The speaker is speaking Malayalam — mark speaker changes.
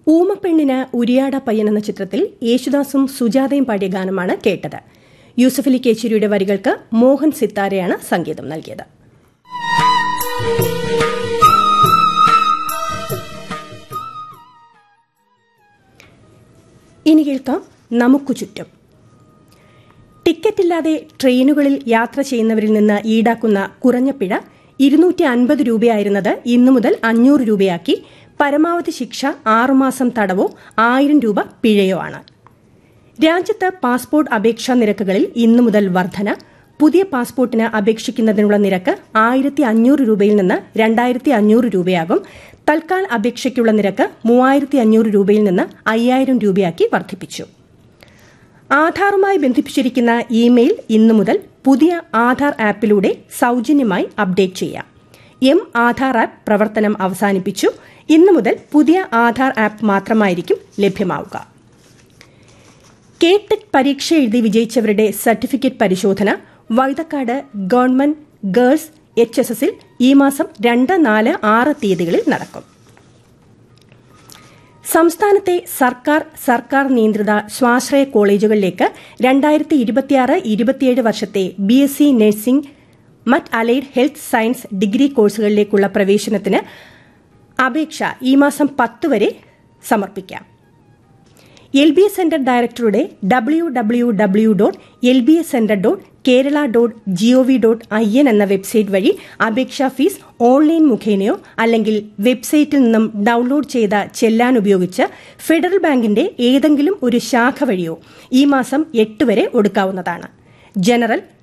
Speaker 1: ഊമപ്പെണ്ണിന് ഉരിയാട പയ്യൻ എന്ന ചിത്രത്തിൽ യേശുദാസും സുജാതയും പാടിയ ഗാനമാണ് കേട്ടത് യൂസഫലി കേച്ചേരിയുടെ വരികൾക്ക് മോഹൻ സിത്താരയാണ് സംഗീതം നൽകിയത് ഇനി കേൾക്കാം നമുക്കു ചുറ്റും ടിക്കറ്റില്ലാതെ ട്രെയിനുകളിൽ യാത്ര ചെയ്യുന്നവരിൽ നിന്ന് ഈടാക്കുന്ന കുറഞ്ഞ പിഴ ഇരുന്നൂറ്റി അൻപത് രൂപയായിരുന്നത് ഇന്നു മുതൽ അഞ്ഞൂറ് രൂപയാക്കി പരമാവധി ശിക്ഷ ആറുമാസം തടവോ ആയിരം രൂപ പിഴയോ ആണ് രാജ്യത്ത് പാസ്പോർട്ട് അപേക്ഷാ നിരക്കുകളിൽ ഇന്നു മുതൽ വർധന പുതിയ പാസ്പോർട്ടിന് അപേക്ഷിക്കുന്നതിനുള്ള നിരക്ക് ആയിരത്തി അഞ്ഞൂറ് രൂപയിൽ നിന്ന് രണ്ടായിരത്തി അഞ്ഞൂറ് രൂപയാകും തൽക്കാൽ അപേക്ഷയ്ക്കുള്ള നിരക്ക് മൂവായിരത്തി അഞ്ഞൂറ് രൂപയിൽ നിന്ന് അയ്യായിരം രൂപയാക്കി വർദ്ധിപ്പിച്ചു ആധാറുമായി ബന്ധിപ്പിച്ചിരിക്കുന്ന ഇമെയിൽ ഇന്നു മുതൽ പുതിയ ആധാർ ആപ്പിലൂടെ സൌജന്യമായി അപ്ഡേറ്റ് ചെയ്യാം എം ആധാർ ആപ്പ് പ്രവർത്തനം അവസാനിപ്പിച്ചു ഇന്നു മുതൽ പുതിയ ആധാർ ആപ്പ് മാത്രമായിരിക്കും ലഭ്യമാവുക കെ ടെക് പരീക്ഷ എഴുതി വിജയിച്ചവരുടെ സർട്ടിഫിക്കറ്റ് പരിശോധന Vazhuthacaud government girls H S എസിൽ ഈ മാസം രണ്ട് നാല് ആറ് തീയതികളിൽ നടക്കും സംസ്ഥാനത്തെ സർക്കാർ സർക്കാർ നിയന്ത്രിത സ്വാശ്രയ കോളേജുകളിലേക്ക് രണ്ടായിരത്തി ഇരുപത്തിയാറ് ഇരുപത്തിയേഴ് വർഷത്തെ ബി എസ് സി നഴ്സിംഗ് മറ്റ് അലൈഡ് ഹെൽത്ത് സയൻസ് ഡിഗ്രി കോഴ്സുകളിലേക്കുള്ള പ്രവേശനത്തിന് അപേക്ഷ ഈ മാസം പത്ത് വരെ സമർപ്പിക്കാം എൽ ബി എസ് സെന്റർ ഡയറക്ടറുടെ W W W dot L B S centre dot Kerala dot GOV dot I N എന്ന വെബ്സൈറ്റ് വഴി അപേക്ഷാ ഫീസ് ഓൺലൈൻ മുഖേനയോ അല്ലെങ്കിൽ വെബ്സൈറ്റിൽ നിന്നും ഡൌൺലോഡ് ചെയ്ത ചെല്ലാൻ ഉപയോഗിച്ച് ഫെഡറൽ ബാങ്കിന്റെ ഏതെങ്കിലും ഒരു ശാഖ വഴിയോ ഈ മാസം എട്ട് വരെ ഒടുക്കാവുന്നതാണ് ജനറൽ